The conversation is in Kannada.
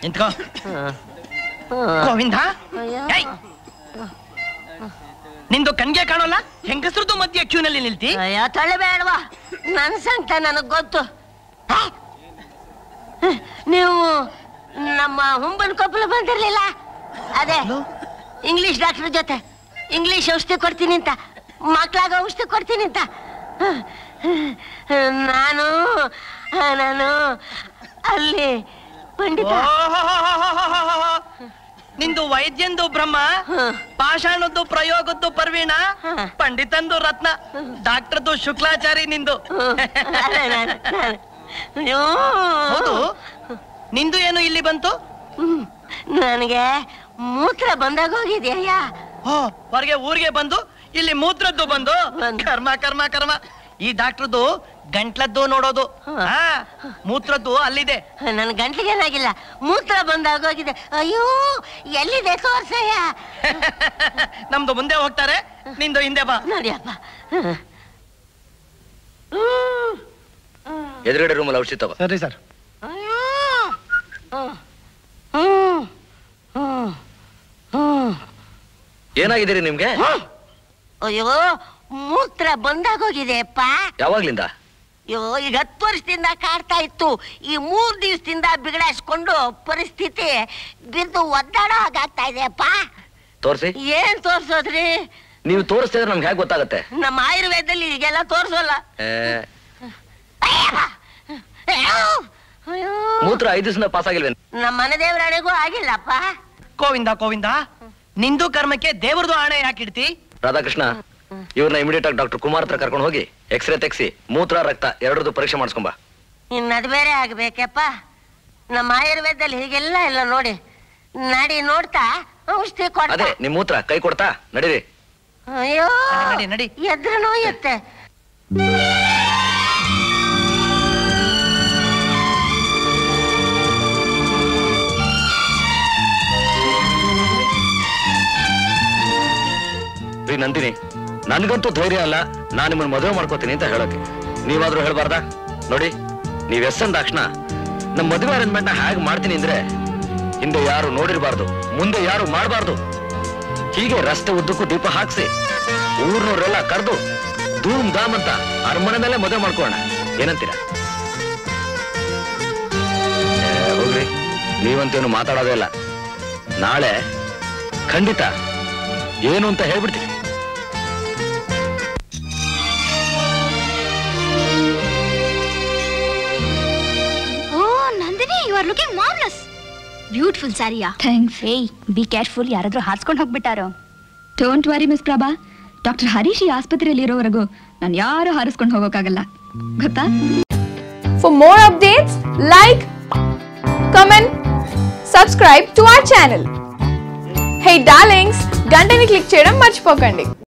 ನಿಂತ್ಕೋ ಗೋವಿಂದ ಅಯ್ಯೋ. ಏಯ್! ನಿಂದು ಕಣ್ಗೆ ಕಾಣೋಲ್ಲ ಹೆಂಗಸ್ರದ್ದು ಮಧ್ಯೆ ಕ್ಯೂನಲ್ಲಿ ನಿಲ್ತಿ ಅಯ್ಯೋ ತಳ್ಳಬೇಡವಾ ನನ್ನ ಸಂಕಟ ನನಗ್ ಗೊತ್ತು ಹೇ? ನೀವು ನಮ್ಮ ಹುಂಬನ್ ಕೊಪ್ಪಳ ಬಂದಿರ್ಲಿಲ್ಲ ಅದೇ ಇಂಗ್ಲಿಷ್ ಡಾಕ್ಟರ್ ಜೊತೆ ಇಂಗ್ಲಿಷ್ ಔಷಧಿ ಕೊಡ್ತೀನಿ ಅಂತ ಮಕ್ಳಾಗ ಔಷಧಿ ಕೊಡ್ತೀನಿ ಅಂತ ನಾನು ನಾನು ಅಲ್ಲಿ ಪಂಡಿತ ನಿಂದು ವೈದ್ಯಂದು ಬ್ರಹ್ಮ ಹ್ಮ್. ಪಾಷಾಣದ್ದು ಪ್ರಯೋಗದ್ದು ಪರ್ವೀಣ ಹ್ಮ್. ಪಂಡಿತಂದು ರತ್ನ ಡಾಕ್ಟರ್ದು ಶುಕ್ಲಾಚಾರಿ ನಿಂದು ಅದೇ ನಾನು- ನಾನು. ಅಯ್ಯೋ. ಹೌದು ನಿಂದು ಏನು ಇಲ್ಲಿ ಬಂತು ಹ್ಮ್. ನನಗೆ ಮೂತ್ರ ಬಂದಾಗ ಹೋಗಿದ್ಯಯ್ಯ ಹೊರಗೆ ಊರಿಗೆ ಬಂದು ಇಲ್ಲಿ ಮೂತ್ರದ್ದು ಬಂದು ಬಂದು. ಕರ್ಮ ಕರ್ಮ ಕರ್ಮ ಈ ಡಾಕ್ಟರ್ದು ಗಂಟ್ಲದ್ದು ನೋಡೋದು ಹಾ. ಹಾ ಮೂತ್ರದ್ದು ಅಲ್ಲಿದೆ ನನ್ನ ಗಂಟ್ಲಿಗೆ ಏನಾಗಿಲ್ಲ ಮೂತ್ರ ಬಂದಾಗ ಹೋಗಿದೆ ಅಯ್ಯೋ ಎಲ್ಲಿದೆ ತೋರ್ಸಯ್ಯ ನಮ್ದು ಮುಂದೆ ಹೋಗ್ತಾರೆ ನಿಂದು ಹಿಂದೆ ಬಾ ನೋಡಿಯಪ್ಪ ಹ್ಮ್. ಹ್ಮ್. ಎದುರುಗಡೆ ರೂಮಲ್ಲಿ ಔಷಧಿ ತಗೋ ಸರಿ ಸರ್ ಅಯ್ಯೋ. ಹ್ಮ್. ಹ್ಮ್. ಹ್ಮ್. ಹ್ಮ್. ಏನಾಗಿದ್ದೀರಿ ನಿಮ್ಗೆ ಹ್ಮ್. ಅಯ್ಯೋ ಮೂತ್ರ ಬಂದಾಗ ಹೋಗಿದೆಯಪ್ಪ ಯಾವಾಗ್ಲಿಂದ ಅಯ್ಯೋ ಈಗ ಹತ್ತು ವರ್ಷದಿಂದ ಕಾಡ್ತಾ ಇತ್ತು ಈ ಮೂರ್ ದಿವಸದಿಂದ ಬಿಗಡಾಯಿಸ್ಕೊಂಡು ಪರಿಸ್ಥಿತಿ ಬಿದ್ದು ಒದ್ದಾಡೋ ಹಾಗಾಗ್ತಾ ಇದೆಯಪ್ಪ ತೋರ್ಸಿ ಏನ್ ತೋರ್ಸೋದ್ರಿ ನೀವು ತೋರಿಸ್ತಿದ್ರೆ ನಮ್ಗೆ ಹೇಗೆ ಗೊತ್ತಾಗತ್ತೆ ನಮ್ಮ ಆಯುರ್ವೇದದಲ್ಲಿ ಈಗೆಲ್ಲ ತೋರ್ಸೋಲ್ಲ ಏ, ಅಯ್ಯಪ್ಪ! ಅಯ್ಯೋ! ಅಯ್ಯೋ! ಮೂತ್ರ ಐದು ದಿವಸ ಪಾಸ್ ಆಗಿಲ್ವೇನು ನಮ್ಮ ಮನೆ ದೇವರಾಣೆಗೂ ಆಗಿಲ್ಲಪ್ಪ ಗೋವಿಂದ ಗೋವಿಂದ ನಿಂದು ಕರ್ಮಕ್ಕೆ ದೇವ್ರದು ಆಣೆ ಯಾಕಿಡ್ತಿ ರಾಧಾಕೃಷ್ಣ ಇವ್ರನ್ನ ಇಮಿಡಿಯೇಟ್ ಆಗಿ ಡಾಕ್ಟರ್ ಕುಮಾರ್ ಹತ್ರ ಕರ್ಕೊಂಡು ಹೋಗಿ ಎಕ್ಸ್ರೇ ತೆಗ್ಸಿ ಮೂತ್ರ ರಕ್ತ ಎರಡರದ್ದು ಪರೀಕ್ಷೆ ಮಾಡಿಸ್ಕೊಂಬ ಇನ್ನದು ಬೇರೆ ಆಗ್ಬೇಕಪ್ಪ ನಮ್ಮ ಆಯುರ್ವೇದದಲ್ಲಿ ಹೀಗೆಲ್ಲ ಇಲ್ಲ ನೋಡಿ ನಡಿ ನೋಡ್ತಾ ಔಷಧಿ ಕೊಡ್ತಾ ಅದೇ ನಿಮ್ ಮೂತ್ರ ಕೈ ಕೊಡ್ತಾ ನಡೀರಿ ಅಯ್ಯೋ ನಡಿ, ನಡಿ. ಎದ್ರ ನೋಯುತ್ತೆ ರೀ ನಂದಿನಿ ನನ್ಗಂತೂ ಧೈರ್ಯ ಅಲ್ಲ ನಾನು ನಿಮ್ಮನ್ನ ಮದುವೆ ಮಾಡ್ಕೋತೀನಿ ಅಂತ ಹೇಳೋಕೆ ನೀವಾದ್ರೂ ಹೇಳ್ಬಾರ್ದಾ ನೋಡಿ ನೀವ್ ಎಸ್ ಅಂದಾಕ್ಷಣ ನಮ್ಮ ಮದುವೆ ಅರೇಂಜ್ಮೆಂಟ್ ನ ಹೇಗೆ ಮಾಡ್ತೀನಿ ಅಂದ್ರೆ ಹಿಂದೆ ಯಾರು ನೋಡಿರ್ಬಾರ್ದು ಮುಂದೆ ಯಾರು ಮಾಡಬಾರ್ದು ಹೀಗೆ ರಸ್ತೆ ಉದ್ದಕ್ಕೂ ದೀಪ ಹಾಕ್ಸಿ ಊರ್ನವ್ರೆಲ್ಲ ಕರೆದು ಧೂಮ್ ಧಾಮ್ ಅಂತ ಅರಮನೆ ಮೇಲೆ ಮದುವೆ ಮಾಡ್ಕೋಣ ಏನಂತೀರ ಏ, ಹೋಗ್ರಿ ನೀವಂತೇನು ಮಾತಾಡೋದೇ ಇಲ್ಲ ನಾಳೆ ಖಂಡಿತ ಏನು ಅಂತ ಹೇಳ್ಬಿಡ್ತೀನಿ Oh, Nandini, you are looking marvelous. Beautiful ಸ್ಯಾರಿಯಾ ಥ್ಯಾಂಕ್ಸ್ ಏಯ್ ಬಿ ಕೇರ್ಫುಲ್ ಯಾರಾದ್ರೂ ಹಾರ್ಸ್ಕೊಂಡು ಹೋಗ್ಬಿಟ್ಟಾರೋ don't worry miss Prabha doctor Harish ಈ ಆಸ್ಪತ್ರೆಯಲ್ಲಿ ಇರೋವರೆಗೂ ನಾನು ಯಾರು ಹಾರಿಸ್ಕೊಂಡು ಹೋಗೋಕ್ಕಾಗಲ್ಲ ಗೊತ್ತಾ For more updates, like, comment, subscribe to our channel. Hey darlings, గంటని click చేయడం మర్చిపోకండి